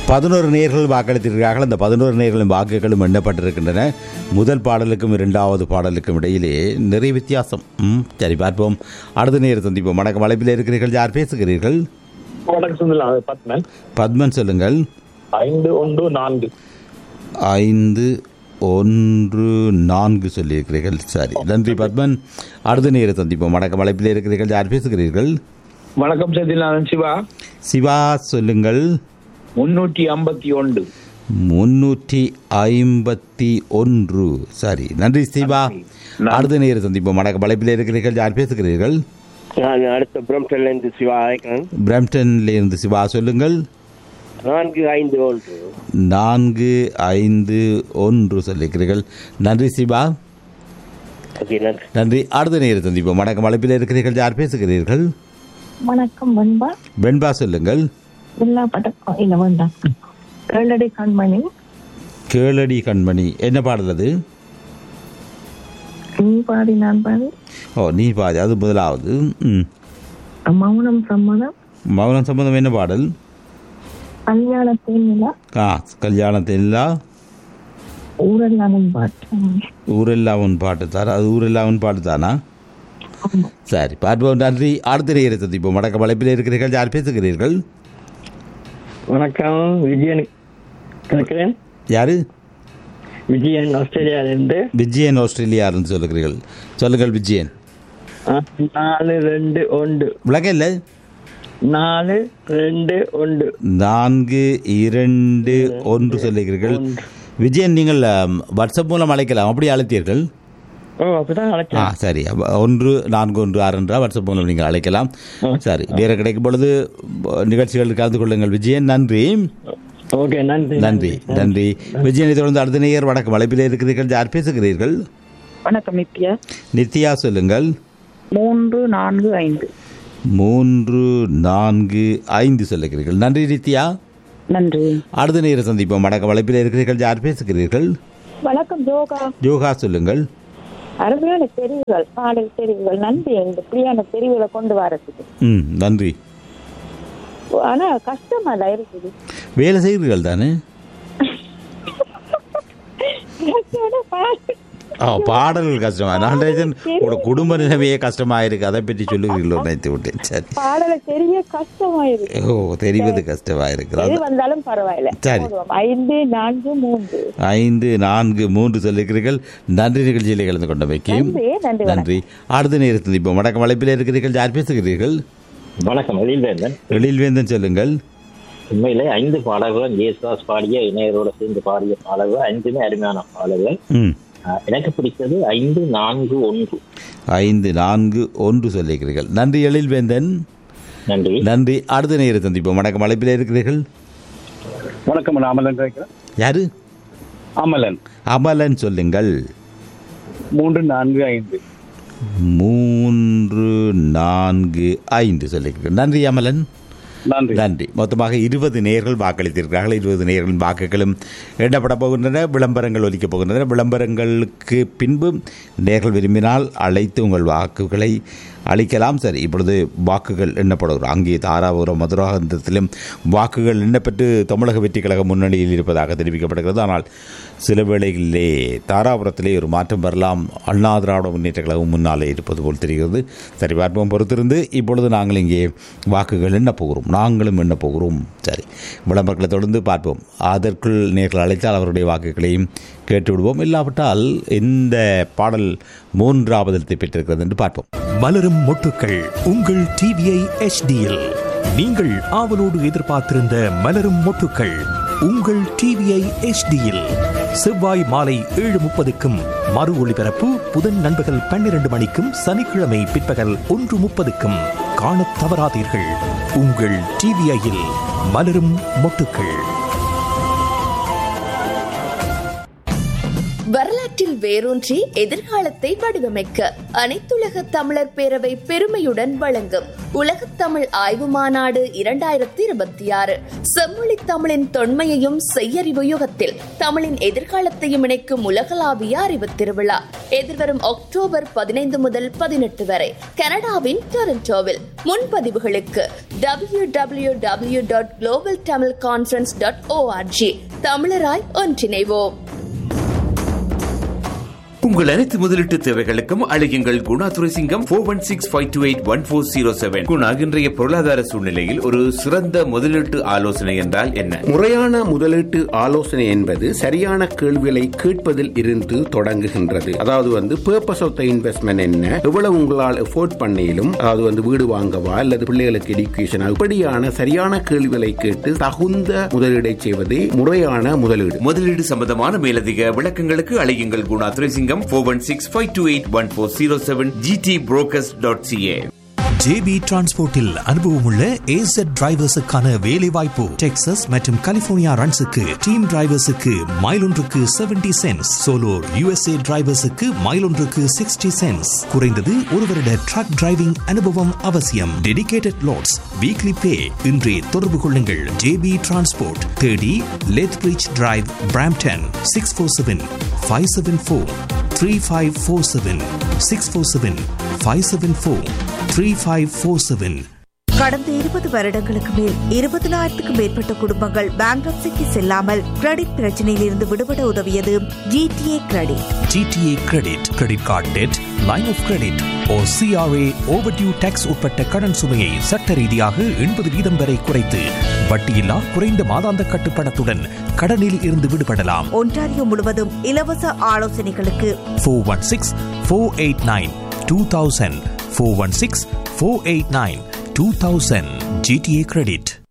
பதினோரு நேர்கள் வாக்களித்திருக்கிறார்கள் அந்த பதினோரு நேர்களின் வாக்குகளும் எண்ணப்பட்டிருக்கின்றன முதல் பாடலுக்கும் இரண்டாவது பாடலுக்கும் இடையிலே நிறைய வித்தியாசம் ம் சரி பார்ப்போம் அடுத்த நேரம் சந்திப்போம் வணக்கம் அழைப்பில் இருக்கிறீர்கள் யார் பேசுகிறீர்கள் வணக்கம் சுந்தரம் அது பத்மன் பத்மன் சொல்லுங்கள் ஐந்து ஒன்று நான்கு ஐந்து ஒன்று நான்கு சொல்லியிருக்கிறீர்கள் சரி நன்றி பத்மன் அடுத்த நேரம் சந்திப்போம் வணக்கம் அழைப்பில் இருக்கிறீர்கள் யார் பேசுகிறீர்கள் வணக்கம் சத்யநாதன் சிவா சிவா சொல்லுங்கள் முன்னூற்றி ஐம்பத்தி ஒன்று முன்னூற்றி ஐம்பத்தி ஒன்று சரி நன்றி சிவா அடுத்த நேரம் சந்திப்போம் வணக்கம் அழைப்பில் இருக்கிறீர்கள் யார் பேசுகிறீர்கள் நான் அடுத்த பிரம்டன்ல இருந்து சிவா அழைக்கிறேன் பிரம்டன்ல இருந்து சிவா சொல்லுங்கள் நான்கு ஐந்து ஒன்று நான்கு ஐந்து ஒன்று சொல்லியிருக்கிறீர்கள் நன்றி சிவா ஓகே நன்றி நன்றி அடுத்த நேரம் சந்திப்போம் வணக்கம் அழைப்பில் இருக்கிறீர்கள் யார் பேசுகிறீர்கள் வணக்கம் பண்பா வெண்பா சொல்லுங்கள் எல்லா பதக்கம் இல்ல வேண்டாம் கேளடி கண்மணி கேளடி கண்மணி என்ன பாடல் அது நீ பாடி நான் பாடி ஓ நீ பாதி அது முதலாவது ம் மௌனம் சம்மதம் மௌனம் சம்பந்தம் என்ன பாடல் கல்யாணத்தின் நிலா ஆ கல்யாணத்தில்லா ஊரெல்லாம் பாட்டு ஊரெல்லாம் உன் பாட்டு தாரா அது ஊரெல்லாம் உன் பாட்டு தானா ஆமா. சரி பார்ப்போம் நன்றி அடுத்த நேர சந்திப்போம் வணக்கம் அழைப்பில் இருக்கிறீர்கள் யார் பேசுகிறீர்கள் வணக்கம் விஜயன் கேட்கிறேன் யாரு விஜயன் ஆஸ்திரேலியாவிலிருந்து விஜயன் ஆஸ்திரேலியான்னு சொல்லுகிறீர்கள் சொல்லுங்கள் விஜயன் ஆ, நாலு ரெண்டு ஒன்று விளக்கம் இல்லை நாலு ரெண்டு ஒன்று நான்கு இரண்டு ஒன்று சொல்லுகிறீர்கள் விஜயன் நீங்கள் அம், வாட்ஸ்அப் மூலம் அழைக்கலாம் அப்படி அழைத்தீர்கள் ஓ அப்படிதான் ஆ அழைச்சேன் சரி அப்ப ஒன்று நான்கு ஒன்று ஆறு என்றால் வாட்ஸ்அப் மூலம் நீங்கள் அழைக்கலாம் சரி நேரம் கிடைக்கும் பொழுது ப- நிகழ்ச்சிகளில் கலந்து கொள்ளுங்கள் விஜயன் நன்றி ஓகே நன்றி நன்றி நன்றி விஜயனை தொடர்ந்து அடுத்த நேயர் வணக்கம் அழைப்பில் இருக்கிறீர்கள் யார் பேசுகிறீர்கள் வணக்கம் நித்யா நித்யா சொல்லுங்கள் மூன்று நான்கு ஐந்து மூன்று நான்கு ஐந்து சொல்லுகிறீர்கள் நன்றி நித்யா நன்றி அடுத்த நேரம் சந்திப்போம் வணக்கம் அழைப்பில் இருக்கிறீர்கள் யார் பேசுகிறீர்கள் வணக்கம் ஜோகா யோகா சொல்லுங்கள் அருமையான தெரிவுகள் பாடல் தெரிவுகள் நன்றி இந்த இப்படியான தெரிவுகளை கொண்டு வரதுக்கு ம் நன்றி ஆனா கஷ்டமா தான் இருக்குது வேலை செய்கிறீர்கள் தானே ஆனா பாட்டு ஆ பாடல்கள் கஷ்டமா நான் நினைச்சேன், உங்களோட குடும்ப நிலைமையே கஷ்டமா இருக்கு அதை பற்றி சொல்லுகிறீர்களோ நினைத்து விட்டேன் சரி பாடலை தெரிய கஷ்டமா இருக்கு ஓ தெரிவது கஷ்டமா எது இருக்கிறது வந்தாலும் பரவாயில்ல சரி. போதும். ஐந்து நான்கு மூன்று ஐந்து நான்கு மூன்று சொல்லுகிறீர்கள் நன்றி நிகழ்ச்சியில் கலந்து கொண்டமைக்கு நன்றி நன்றி வணக்கம். நன்றி அடுத்த நேரத்தில் இப்போ வணக்கம் அழைப்பில் இருக்கிறீர்கள் யார் பேசுகிறீர்கள் வணக்கம் எழில்வேந்தன் எழில்வேந்தன் சொல்லுங்கள் உண்மையிலே ஐந்து பாடல்கள் ஜேசுதாஸ் பாடிய இணையரோட சேர்ந்து பாடிய பாடல்கள் ஐந்துமே அருமையான பாடல்கள் ம் ஆஹ் எனக்கு பிடித்தது ஐந்து நான்கு ஒன்று ஐந்து நான்கு ஒன்று சொல்லுகிறீர்கள் நன்றி எழில்வேந்தன் நன்றி நன்றி அடுத்த நேரம் சந்திப்போம் வணக்கம் அழைப்பில் இருக்கிறீர்கள் வணக்கம் நான் அமலன் கேட்கிறேன் யாரு அமலன் அமலன் சொல்லுங்கள் மூன்று நான்கு ஐந்து மூன்று நான்கு ஐந்து சொல்லுகிறீர்கள் நன்றி அமலன் நன்றி நன்றி மொத்தமாக இருபது நேர்கள் வாக்களித்திருக்கிறார்கள் இருபது நேர்களின் வாக்குகளும் எண்ணப்பட போகின்றன விளம்பரங்கள் ஒலிக்கப் போகின்றன விளம்பரங்களுக்கு பின்பு நேர்கள் விரும்பினால் அழைத்து உங்கள் வாக்குகளை அளிக்கலாம் சரி இப்பொழுது வாக்குகள் எண்ணப்படுகிறோம் அங்கே தாராபுரம் மதுராந்தத்திலும் வாக்குகள் எண்ணப்பட்டு தமிழக வெற்றி கழகம் முன்னணியில் இருப்பதாக தெரிவிக்கப்படுகிறது ஆனால் சில வேளைகளிலே தாராபுரத்திலே ஒரு மாற்றம் வரலாம் அண்ணா திராவிட முன்னேற்ற கழகம் முன்னாலே இருப்பது போல் தெரிகிறது சரி பார்ப்போம் பொறுத்திருந்து இப்பொழுது நாங்கள் இங்கே வாக்குகள் எண்ண போகிறோம் நாங்களும் எண்ண போகிறோம் சரி விளம்பரங்களை தொடர்ந்து பார்ப்போம் அதற்குள் நேர்கள் அழைத்தால் அவருடைய வாக்குகளையும் கேட்டு விடுவோம் இல்லாவிட்டால் இந்த பாடல் மூன்றாவது இடத்தை பெற்றிருக்கிறது என்று பார்ப்போம் மலரும் மொட்டுக்கள் உங்கள் டிவிஐ எச்டியில் நீங்கள் ஆவலோடு எதிர்பார்த்திருந்த மலரும் மொட்டுக்கள் உங்கள் டிவிஐ எச்டியில் செவ்வாய் மாலை ஏழு முப்பதுக்கும் மறு ஒளிபரப்பு புதன் நண்பகல் பன்னிரண்டு மணிக்கும் சனிக்கிழமை பிற்பகல் ஒன்று முப்பதுக்கும் காணத் தவறாதீர்கள் உங்கள் டிவிஐயில் மலரும் மொட்டுக்கள் வரலாற்று வரலாற்றில் வேரூன்றி எதிர்காலத்தை வடிவமைக்க அனைத்துலக தமிழர் பேரவை பெருமையுடன் வழங்கும் உலகத் தமிழ் ஆய்வு மாநாடு இரண்டாயிரத்தி இருபத்தி ஆறு செம்மொழி தமிழின் தொன்மையையும் செய்யறிவு யுகத்தில் தமிழின் எதிர்காலத்தையும் இணைக்கும் உலகளாவிய அறிவு திருவிழா எதிர்வரும் அக்டோபர் பதினைந்து முதல் பதினெட்டு வரை கனடாவின் டொரண்டோவில் முன்பதிவுகளுக்கு W W W dot global Tamil conference dot ORG தமிழராய் ஒன்றிணைவோம் உங்கள் அனைத்து முதலீட்டு தேவைகளுக்கும் அழையுங்கள் Guna Duraisingam four one six five two eight one four zero seven Guna இன்றைய பொருளாதார சூழ்நிலையில் ஒரு சிறந்த முதலீட்டு ஆலோசனை என்றால் என்ன முறையான முதலீட்டு ஆலோசனை என்பது சரியான கேள்விகளை கேட்பதில் இருந்து தொடங்குகின்றது அதாவது வந்து பர்பஸ் ஆஃப் த இன்வெஸ்ட்மெண்ட் என்ன எவ்வளவு உங்களால் எஃபோர்ட் பண்ணியிலும் அதாவது வந்து வீடு வாங்கவா அல்லது பிள்ளைகளுக்கு எடுக்கேஷன் இப்படியான சரியான கேள்விகளை கேட்டு தகுந்த முதலீடை செய்வதே முறையான முதலீடு முதலீடு சம்பந்தமான மேலதிக விளக்கங்களுக்கு அழையுங்கள் Guna Duraisingam four one six five two eight one four zero seven GT brokers dot CA JB டிரான்ஸ்போர்ட்டில் அனுபவமுள்ள ஏசட் டிரைவர்ஸுக்கான வேலை வாய்ப்பு டெக்சஸ் மற்றும் கலிபோர்னியா ரன்ஸுக்கு டீம் டிரைவர்ஸுக்கு மைல் ஒன்றுக்கு செவன்டி சென்ஸ் சோலோ யுஎஸ்ஏ டிரைவர்ஸுக்கு மைல் ஒன்றுக்கு சிக்ஸ்டி சென்ஸ் குறைந்தது ஒரு வருட ட்ரக் டிரைவிங் அனுபவம் அவசியம் டெடிகேட்டட் லோட்ஸ் வீக்லி பே இன்றே தொடர்பு கொள்ளுங்கள் ஜேபி டிரான்ஸ்போர்ட் தேடி Lethbridge drive Brampton six four seven five seven four three five four seven six four seven five seven four three five four seven கடந்த இருபது வருடங்களுக்கு மேல் இருபதனாயிரத்துக்கும் மேற்பட்ட குடும்பங்கள் பேங்க்ரப்சிக்கு செல்லாமல் கிரெடிட் பிரச்சனையில் இருந்து விடுபட உதவியது GTA credit GTA credit credit card debt line of credit ஓ சிஆர்ஏ ஓவர்டியூ டேக்ஸ் உட்பட்ட கடன் சுமையை சட்ட ரீதியாக எண்பது வீதம் வரை குறைத்து வட்டியில்லா குறைந்த மாதாந்த கட்டுப்பணத்துடன் கடனில் இருந்து விடுபடலாம் ஒன்டாரியோ முழுவதும் இலவச ஆலோசனைகளுக்கு four one six four eight nine two thousand four one six four eight nine two thousand GTA credit